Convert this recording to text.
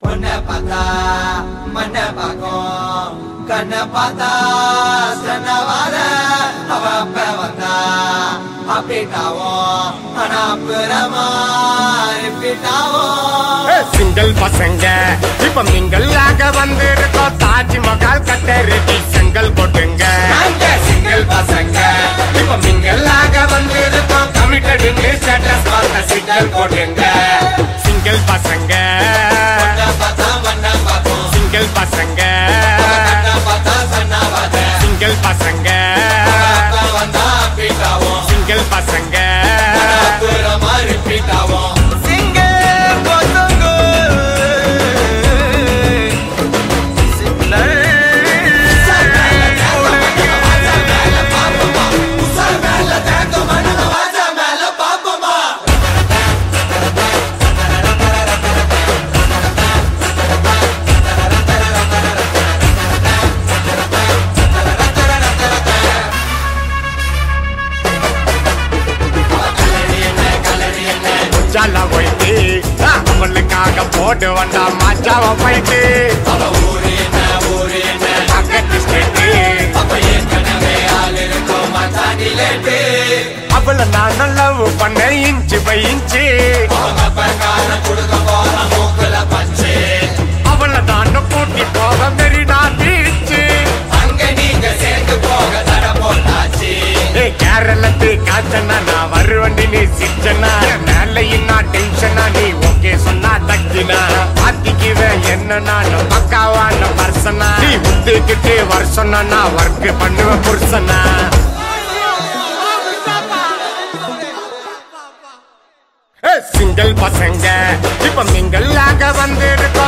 பொண்ணை பார்த்தா மண்ண பார்க்கும் கண்ணை பார்த்தா சன்னவாத அவ அப்ப வந்தா அப்படிட்டாவும் ஆனா புறமா ரிப்பீட்டாவும் சிங்கிள் பசங்க இப்ப மிங்கல் ஆக வந்திருக்கோம் தாஜ்மஹால் கட்ட ரெடி செங்கல் கொட்டுங்க நாங்க சிங்கிள் பசங்க இப்ப மிங்கல் ஆக வந்திருக்கோம் கமிட்டடு ஸ்டேட்டஸ் பார்த்த சிங்கல் கொட்டுங்க சிங்கிள் பசங்க பொண்ணை பார்த்தா மண்ண பார்க்கும் சிங்கிள் பசங்க கண்ணை பார்த்தா சன்னவாத சிங்கிள் பசங்க அப்ப வந்தா அப்படிட்டாவும் சிங்கிள் பசங்க புறமா ரிப்பீட்டாவும் ஜால போயிட்டு அவளுக்காக போட்டு வந்தா மச்சாவ போயிட்டு பக்கத்து ஸ்டேட்டு அவளை நான் லவ் பண்ண இன்ச்சு பை இன்ச்சு அவளை நான் கூட்டி போக மெரினா பீச்சு ஏ கேரளத்து காச்சனா நான் வருவண்டி நீ சிச்சனா மேலையும் நான் டென்ஷனா நீ ஓகே சொன்னா தக்கினா பாத்திக்குவேன் என்ன நான் பக்காவான பர்சனா நீ உத்துக்கிட்டு வருஷம்னா நான் ஒர்க் பண்ணுவேன் புருஷனா சிங்கிள் பசங்க இப்ப மிங்கல் ஆக வந்திருக்கோம்